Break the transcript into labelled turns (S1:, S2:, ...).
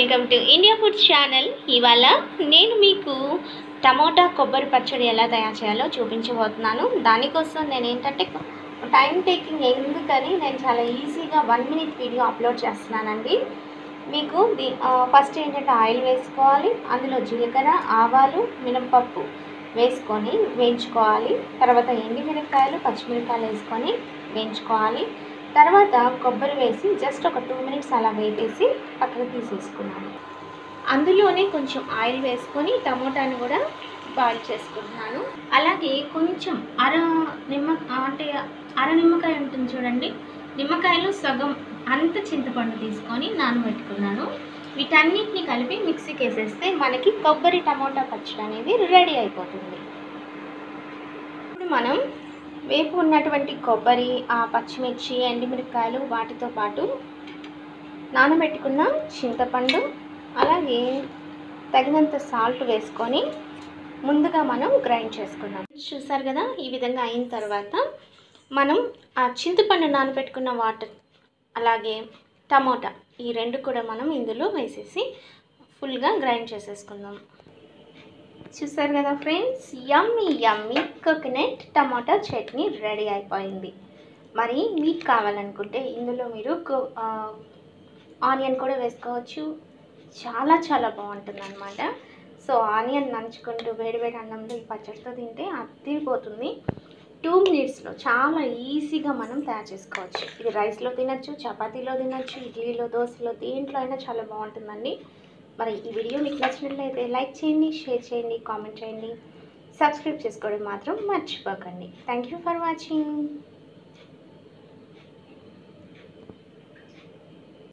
S1: welcome to India food channel ఇవాళ నేను మీకు టమోటా కొబ్బరి పచ్చడి ఎలా తయారు చేయాలో చూపించబోతున్నాను దానికోసం నేను ఏంటంటే టైం టేకింగ్ ఎందుకని నేను చాలా ఈజీగా వన్ మినిట్ వీడియో అప్లోడ్ చేస్తున్నానండి మీకు దీ ఫస్ట్ ఏంటంటే ఆయిల్ వేసుకోవాలి అందులో జీలకర్ర ఆవాలు మినపప్పు వేసుకొని వేయించుకోవాలి తర్వాత ఎండిమిరపకాయలు పచ్చిమిరపకాయలు వేసుకొని వేయించుకోవాలి తర్వాత కొబ్బరి వేసి జస్ట్ ఒక టూ మినిట్స్ అలా వేపేసి పక్కన తీసేసుకున్నాను అందులోనే కొంచెం ఆయిల్ వేసుకొని టమోటాని కూడా బాయిల్ చేసుకుంటున్నాను అలాగే కొంచెం అర నిమ్మ అంటే అర నిమ్మకాయ ఉంటుంది చూడండి నిమ్మకాయలు సగం అంత చింతపండు తీసుకొని నానబెట్టుకున్నాను వీటన్నిటిని కలిపి మిక్సీకి వేసేస్తే మనకి కొబ్బరి టమోటా పచ్చడి అనేది రెడీ అయిపోతుంది ఇప్పుడు మనం వేపు ఉన్నటువంటి కొబ్బరి ఆ పచ్చిమిర్చి ఎండుమిరపకాయలు వాటితో పాటు నానబెట్టుకున్న చింతపండు అలాగే తగినంత సాల్ట్ వేసుకొని ముందుగా మనం గ్రైండ్ చేసుకుందాం చూసారు కదా ఈ విధంగా అయిన తర్వాత మనం ఆ చింతపండు నానబెట్టుకున్న వాటర్ అలాగే టమోటా ఈ రెండు కూడా మనం ఇందులో వేసేసి ఫుల్గా గ్రైండ్ చేసేసుకుందాం చూసారు కదా friends yummy yummy coconut tomato chutney ready అయిపోయింది మరి మీకు కావాలనుకుంటే ఇందులో మీరు కో- ఆ, ఆనియన్ కూడా వేసుకోవచ్చు చాలా చాలా బాగుంటుంది అనమాట సో ఆనియన్ నంచుకుంటూ వేడివేడి అన్నంలో ఈ పచ్చడితో తింటే అద్దిరిపోతుంది టూ మినిట్స్లో చాలా ఈజీగా మనం తయారు చేసుకోవచ్చు ఇది రైస్లో తినచ్చు చపాతీలో తినచ్చు ఇడ్లీలో దోశలో దేంట్లో అయినా చాలా బాగుంటుందండి మరి ఈ వీడియో మీకు నచ్చినట్లయితే లైక్ చేయండి షేర్ చేయండి కామెంట్ చేయండి సబ్స్క్రైబ్ చేసుకోవడం మాత్రం మర్చిపోకండి థ్యాంక్ యూ ఫర్ వాచింగ్